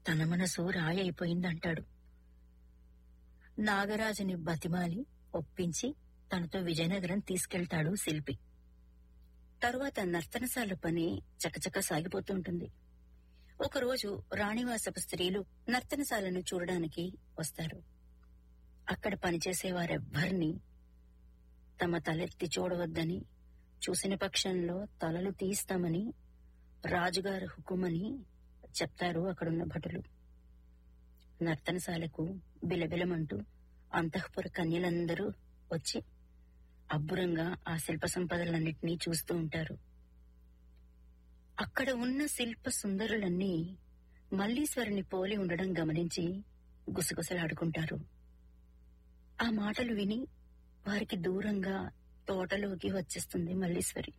తన మనసు రాయి అయిపోయిందంటాడు నాగరాజుని బతిమాలి ఒప్పించి తనతో విజయనగరం తీసుకెళ్తాడు శిల్పి తరువాత నర్తనశాల పని చకచక సాగిపోతూ ఉంటుంది ఒకరోజు రాణివాసపు స్త్రీలు నర్తనశాలను చూడడానికి వస్తారు అక్కడ పనిచేసే వారెవ్వరిని తమ తలెత్తి చూడవద్దని చూసిన పక్షంలో తలలు తీస్తామని రాజుగారి హుకుమని చెప్తారు అక్కడున్న భటులు నర్తనశాలకు బిలబిలమంటూ అంతఃపుర కన్యలందరూ వచ్చి అబ్బురంగా ఆ శిల్ప సంపదలన్నిటినీ చూస్తూ ఉంటారు అక్కడ ఉన్న శిల్ప సుందరులన్నీ మల్లీశ్వరుని పోలి ఉండడం గమనించి గుసగుసలాడుకుంటారు ఆ మాటలు విని వారికి దూరంగా తోటలోకి వచ్చేస్తుంది మల్లీశ్వరి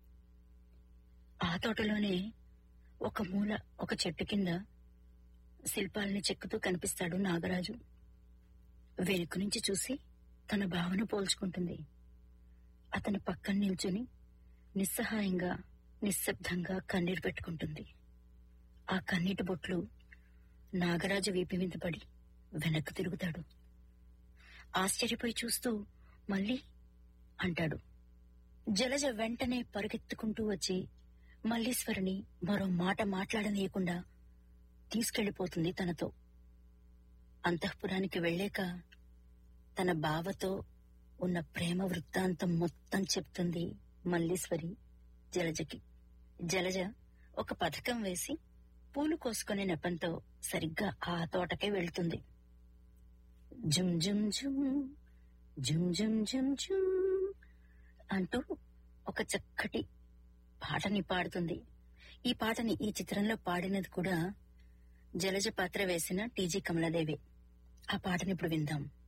ఆ తోటలోనే ఒక మూల ఒక చెట్టు కింద శిల్పాలని చెక్కుతూ కనిపిస్తాడు నాగరాజు వెనుక నుంచి చూసి తన భావన పోల్చుకుంటుంది అతని పక్కన నిల్చుని నిస్సహాయంగా నిశ్శబ్దంగా కన్నీరు పెట్టుకుంటుంది ఆ కన్నీటి బొట్లు నాగరాజు వీపి మీద పడి వెనక్కు తిరుగుతాడు ఆశ్చర్యపోయి చూస్తూ మళ్ళీ అంటాడు జలజ వెంటనే పరుగెత్తుకుంటూ వచ్చి మల్లీశ్వరిని మరో మాట మాట్లాడనీయకుండా తీసుకెళ్లిపోతుంది తనతో అంతఃపురానికి వెళ్ళాక తన బావతో ఉన్న ప్రేమ వృత్తాంతం మొత్తం చెప్తుంది మల్లీశ్వరి జలజకి జలజ ఒక పథకం వేసి పూలు కోసుకునే నెపంతో సరిగ్గా ఆ తోటకే వెళ్తుంది జుమ్ జుమ్ జుమ్ జుమ్ జుమ్ జుమ్ జుమ్ అంటూ ఒక చక్కటి పాటని పాడుతుంది ఈ పాటని ఈ చిత్రంలో పాడినది కూడా జలజ పాత్ర వేసిన టీజీ కమలాదేవి ఆ పాటని ఇప్పుడు విందాం